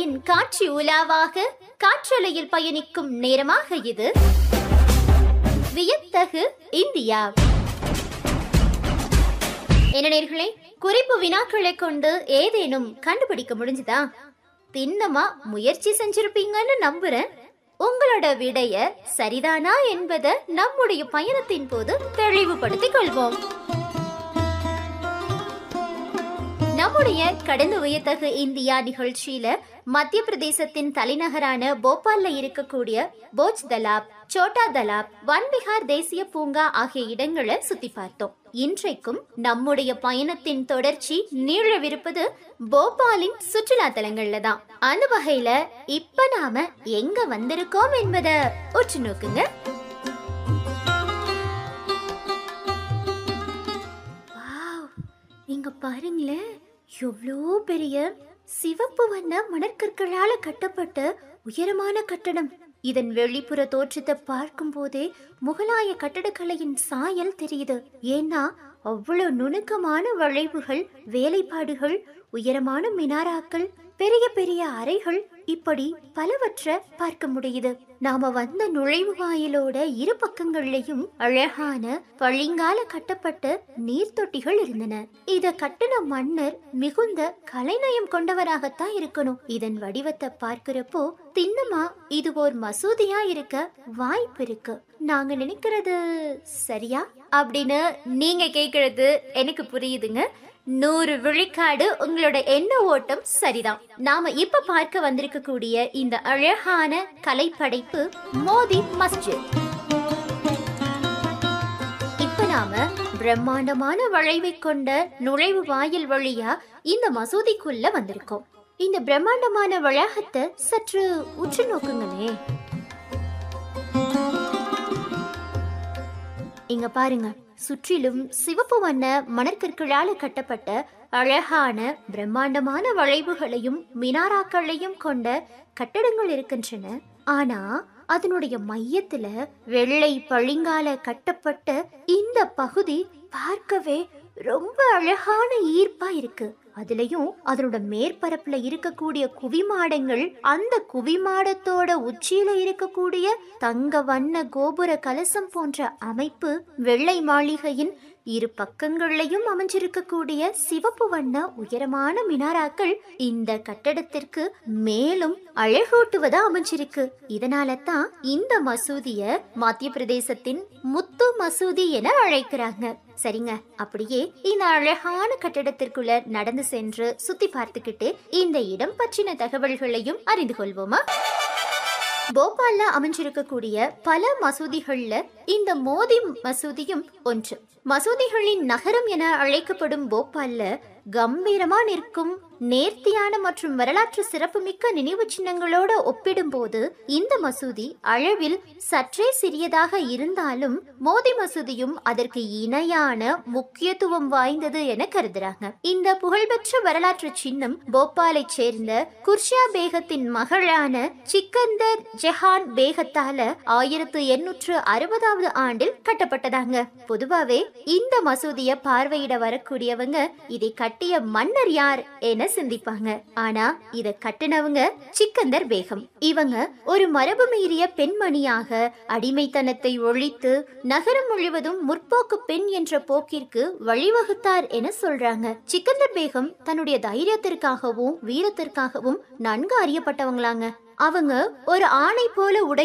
கலையின் காட்சி உலாவாக காற்றலையில் பயணிக்கும் நேரமாக இது வியத்தகு இந்தியா என்ன நேர்களே குறிப்பு வினாக்களை கொண்டு ஏதேனும் கண்டுபிடிக்க முடிஞ்சுதா திண்ணமா முயற்சி செஞ்சிருப்பீங்கன்னு நம்புறேன் உங்களோட விடைய சரிதானா என்பதை நம்முடைய பயணத்தின் போது தெளிவுபடுத்திக் கொள்வோம் நம்முடைய கடந்த உயர்த்தகு இந்தியா நிகழ்ச்சியில மத்திய பிரதேசத்தின் தலைநகரான போபால்ல இருக்கக்கூடிய போஜ் தலாப் சோட்டா தலாப் வன்பிஹார் தேசிய பூங்கா ஆகிய இடங்களை சுத்தி பார்த்தோம் இன்றைக்கும் நம்முடைய பயணத்தின் தொடர்ச்சி நீழவிருப்பது போபாலின் சுற்றுலா தலங்கள்ல தான் அந்த வகையில இப்ப நாம எங்க வந்திருக்கோம் என்பதை உற்று நோக்குங்க வாவ் இங்க பாருங்களேன் எவ்வளோ பெரிய சிவப்பு வண்ண மணற்கற்களால கட்டப்பட்ட உயரமான கட்டடம் இதன் வெளிப்புற தோற்றத்தை பார்க்கும் போதே முகலாய கட்டடக்கலையின் சாயல் தெரியுது ஏன்னா அவ்வளவு நுணுக்கமான வளைவுகள் வேலைப்பாடுகள் உயரமான மினாராக்கள் பெரிய பெரிய அறைகள் இப்படி பலவற்றை பார்க்க முடியுது நாம வந்த நுழைவு வாயிலோட இரு பக்கங்கள்லயும் அழகான பழிங்கால கட்டப்பட்ட நீர்த்தொட்டிகள் இருந்தன இத கட்டின மன்னர் மிகுந்த கலைநயம் கொண்டவராகத்தான் இருக்கணும் இதன் வடிவத்தை பார்க்கிறப்போ திண்ணமா இது ஒரு மசூதியா இருக்க வாய்ப்பு இருக்கு நாங்க நினைக்கிறது சரியா அப்படின்னு நீங்க கேக்குறது எனக்கு புரியுதுங்க நூறு விழிக்காடு உங்களோட எண்ண ஓட்டம் சரிதான் நாம இப்ப பார்க்க வந்திருக்கக்கூடிய இந்த அழகான கலைப்படைப்பு மோதி மஸ்ஜித் இப்ப நாம பிரம்மாண்டமான வளைவை கொண்ட நுழைவு வாயில் வழியா இந்த மசூதிக்குள்ள வந்திருக்கோம் இந்த பிரம்மாண்டமான வளாகத்தை சற்று உற்று நோக்குங்களே இங்க பாருங்க சுற்றிலும் சிவப்பு வண்ண மணற்கற்களால கட்டப்பட்ட அழகான பிரம்மாண்டமான வளைவுகளையும் மினாராக்களையும் கொண்ட கட்டடங்கள் இருக்கின்றன ஆனா அதனுடைய மையத்துல வெள்ளை பளிங்கால கட்டப்பட்ட இந்த பகுதி பார்க்கவே ரொம்ப அழகான ஈர்ப்பா இருக்கு அதுலயும் அதனோட மேற்பரப்புல இருக்கக்கூடிய குவிமாடங்கள் அந்த குவிமாடத்தோட உச்சியில இருக்கக்கூடிய தங்க வண்ண கோபுர கலசம் போன்ற அமைப்பு வெள்ளை மாளிகையின் இரு பக்கங்கள்லையும் அமைஞ்சிருக்கக்கூடிய சிவப்பு வண்ண உயரமான மினாராக்கள் இந்த கட்டடத்திற்கு மேலும் அழகூட்டுவதா அமைஞ்சிருக்கு இதனால தான் இந்த மசூதிய மத்திய பிரதேசத்தின் முத்து மசூதி என அழைக்கிறாங்க சரிங்க அப்படியே இந்த அழகான கட்டடத்திற்குள்ள நடந்து சென்று சுத்தி பார்த்துக்கிட்டு இந்த இடம் பற்றின தகவல்களையும் அறிந்து கொள்வோமா போபால்ல அமைஞ்சிருக்கக்கூடிய பல மசூதிகள்ல இந்த மோதி மசூதியும் ஒன்று மசூதிகளின் நகரம் என அழைக்கப்படும் போபால்ல கம்பீரமா நிற்கும் நேர்த்தியான மற்றும் வரலாற்று சிறப்புமிக்க நினைவு சின்னங்களோட ஒப்பிடும்போது இந்த மசூதி அளவில் சற்றே சிறியதாக இருந்தாலும் மோதி மசூதியும் அதற்கு இணையான முக்கியத்துவம் வாய்ந்தது என கருதுறாங்க இந்த புகழ்பெற்ற வரலாற்று சின்னம் போபாலை சேர்ந்த குர்ஷா பேகத்தின் மகளான சிக்கந்தர் ஜஹான் பேகத்தால ஆயிரத்து எண்ணூற்று அறுபதாவது ஆண்டில் கட்டப்பட்டதாங்க பொதுவாவே இந்த மசூதிய பார்வையிட வரக்கூடியவங்க இதை கட்டிய மன்னர் யார் என சிந்திப்பாங்க ஆனா இத கட்டினவங்க சிக்கந்தர் பேகம் இவங்க ஒரு மரபு மீறிய பெண்மணியாக அடிமைத்தனத்தை ஒழித்து நகரம் முழுவதும் முற்போக்கு பெண் என்ற போக்கிற்கு வழிவகுத்தார் என சொல்றாங்க சிக்கந்தர் பேகம் தன்னுடைய தைரியத்திற்காகவும் வீரத்திற்காகவும் நன்கு அறியப்பட்டவங்களாங்க அவங்க ஒரு ஆணை போல உடை